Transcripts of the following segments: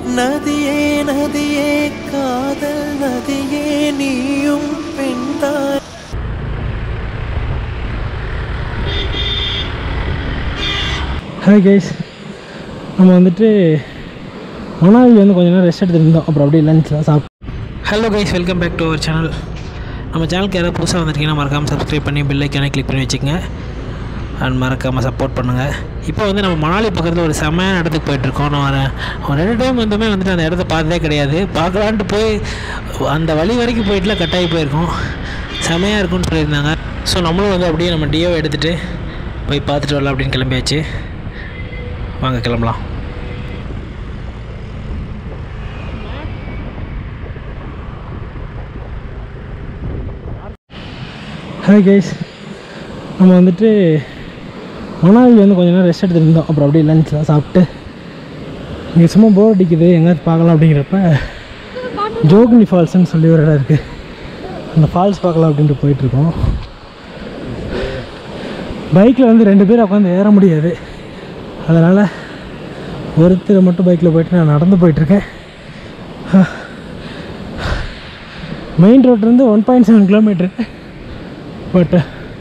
நதியே நதியே காதல் நதியே நீயும் பெண்தான் ஹாய் கைஸ் நம்ம வந்துட்டு மணாலி வந்து கொஞ்ச நேரம் ரெஸ்ட் எடுத்துருந்தோம் அப்புறம் அப்படியே லஞ்ச்லாம் சாப்பிட்டு hello guys welcome back to our channel நம்ம சேனலுக்கு யாராவது புதுசாக வந்திருக்கீங்கன்னா மறக்காமல் சப்ஸ்கிரைப் பண்ணி பெல் ஐக்கானே கிளிக் பண்ணி வச்சுக்கோங்க அண்ட் மறக்காமல் சப்போர்ட் பண்ணுங்கள் இப்போ வந்து நம்ம மணாலி பக்கத்தில் ஒரு செம்மையான இடத்துக்கு போயிட்டுருக்கோம் நான் வரேன் ஒரு ரெண்டு டைம் வந்துமே வந்துட்டு அந்த இடத்த பார்த்ததே கிடையாது பார்க்கலான்ட்டு போய் அந்த வழி வரைக்கும் போயிட்டுலாம் கட்டாயி போயிருக்கோம் செம்மையாக இருக்கும்னு சொல்லியிருந்தாங்க ஸோ நம்மளும் வந்து அப்படியே நம்ம டியோ எடுத்துகிட்டு போய் பார்த்துட்டு வரலாம் அப்படின்னு கிளம்பியாச்சு வாங்க கிளம்பலாம் ஹாய் கைஸ் நம்ம வந்துட்டு மணாலி வந்து கொஞ்ச நேரம் ரெஸ்ட் எடுத்துருந்தோம் அப்புறம் அப்படியே லஞ்ச்லாம் சாப்பிட்டு இங்கே சும்மா போர் அடிக்குது எங்கேயாவது பார்க்கலாம் அப்படிங்கிறப்ப ஜோகினி ஃபால்ஸ்னு சொல்லி ஒரு இடம் இருக்குது அந்த ஃபால்ஸ் பார்க்கலாம் அப்படின்ட்டு போயிட்டுருக்கோம் பைக்கில் வந்து ரெண்டு பேர் உட்காந்து ஏற முடியாது அதனால் ஒருத்தர் மட்டும் பைக்கில் போயிட்டு நான் நடந்து போயிட்டுருக்கேன் மெயின் ரோட்லேருந்து one point seven kilometre but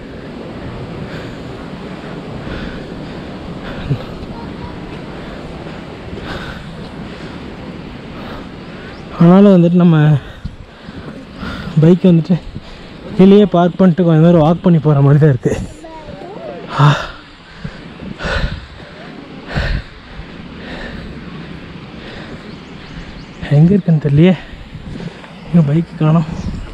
ஆனாலும் வந்துட்டு நம்ம பைக் வந்துட்டு கீழேயே பார்க் பண்ணிட்டு கொஞ்ச நேரம் வாக் பண்ணி போகிற மாதிரி தான் இருக்குது எங்கே இருக்குன்னு தெரியலையே எங்கள் பைக்கு காணோம்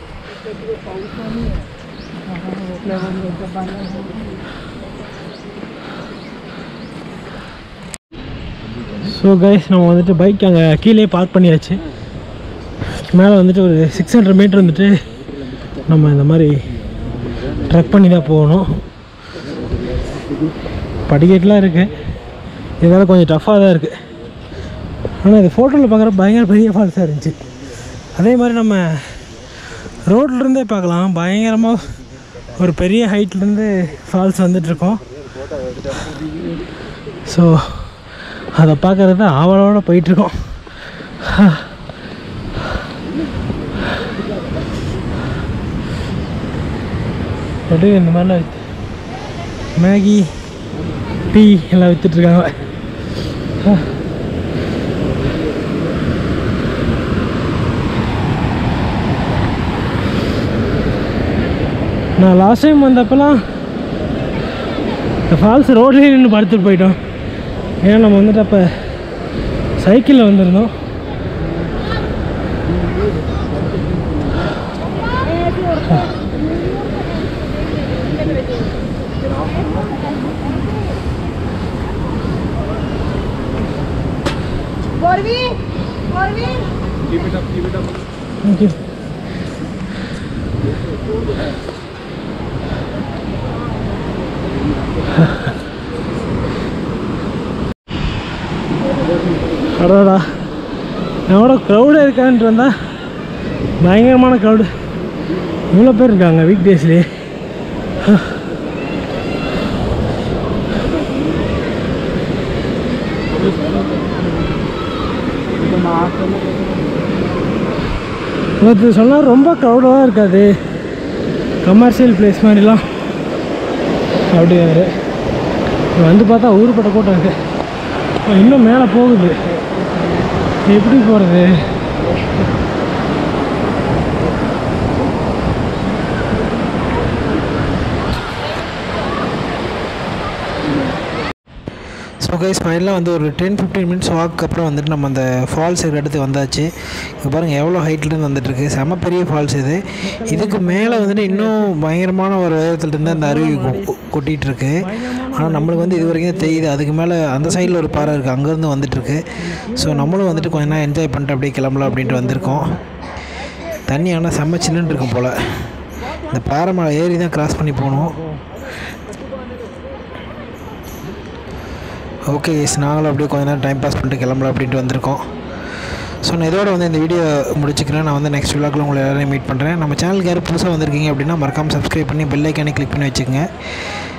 ஸோ கைஸ் நம்ம வந்துட்டு பைக் அங்கே கீழே பார்க் பண்ணியாச்சு மேலே வந்துட்டு ஒரு சிக்ஸ் ஹண்ட்ரட் மீட்டர் வந்துட்டு நம்ம இந்த மாதிரி ட்ரெக் பண்ணி தான் போகணும் படிக்கட்டுலாம் இருக்குது இதெல்லாம் கொஞ்சம் டஃப்பாக தான் இருக்குது ஆனால் இது ஃபோட்டோவில் பார்க்குற பயங்கர பெரிய ஃபால்ஸாக இருந்துச்சு அதே மாதிரி நம்ம ரோட்லேருந்தே பார்க்கலாம் பயங்கரமாக ஒரு பெரிய ஹைட்லேருந்து ஃபால்ஸ் வந்துட்டுருக்கோம் ஸோ அதை பார்க்குறது தான் ஆவலோடு போயிட்டுருக்கோம் அப்படியே இந்த மாதிரிலாம் வித்து மேகி டீ எல்லாம் விற்றுட்ருக்காங்க நான் லாஸ்ட் டைம் வந்தப்பெல்லாம் இந்த ஃபால்ஸ் ரோட்லேயே நின்று படுத்துட்டு போயிட்டோம் ஏன்னா நம்ம வந்துட்டு அப்போ சைக்கிளில் வந்திருந்தோம் Gorvi! Gorvi! தேங்க்யூ அடடா எவ்வளோ க்ரௌடாக இருக்கான்ட்டு வந்தால் பயங்கரமான க்ரௌடு இவ்வளோ பேர் இருக்காங்க வீக் டேஸ்லேயே ஒருத்தர் சொன்னால் ரொம்ப க்ரௌடாக இருக்காது கமர்ஷியல் பிளேஸ் மாதிரிலாம் அப்படியாரு வந்து பார்த்தா ஊருப்பட்ட கூட்டம் இருக்கு இப்போ இன்னும் மேலே போகுது எப்படி போகிறது ஸோ கைஸ் ஃபைனலாக வந்து ஒரு டென் ஃபிஃப்டீன் மினிட்ஸ் வாக்கு அப்புறம் வந்துட்டு நம்ம அந்த ஃபால்ஸ் இருக்கிற இடத்துக்கு வந்தாச்சு இங்கே பாருங்கள் எவ்வளோ ஹைட்லேருந்து வந்துட்டுருக்கு செம பெரிய ஃபால்ஸ் இது இதுக்கு மேலே வந்துட்டு இன்னும் பயங்கரமான ஒரு உயரத்துலேருந்து அந்த அருவி கொ- கொட்டிகிட்டு இருக்கு ஆனால் நம்மளுக்கு வந்து இது வரைக்கும் தெரியுது அதுக்கு மேலே அந்த சைடில் ஒரு பாறை இருக்குது அங்கேருந்து வந்துட்டுருக்கு ஸோ நம்மளும் வந்துட்டு கொஞ்ச நேரம் என்ஜாய் பண்ணிட்டு அப்படியே கிளம்பலாம் அப்படின்ட்டு வந்திருக்கோம் தண்ணி ஆனால் செம்ம சில்லுன்னு இருக்கும் போல் இந்த பாறை மலை ஏறி தான் கிராஸ் பண்ணி போகணும் ஓகே எஸ் நாங்களும் அப்படியே கொஞ்ச நேரம் டைம் பாஸ் பண்ணிட்டு கிளம்பலாம் அப்படின்ட்டு வந்திருக்கோம் ஸோ நான் இதோட வந்து இந்த வீடியோ முடிச்சுக்கிறேன் நான் வந்து நெக்ஸ்ட் விழாக்கில் உங்களை எல்லாரையும் மீட் பண்ணுறேன் நம்ம சேனலுக்கு யாரும் புதுசாக வந்திருக்கீங்க அப்படின்னா மறக்காமல் சப்ஸ்கிரைப் பண்ணி பெல் ஐக்கானே கிளிக் பண்ணி வச்சுக்கோங்க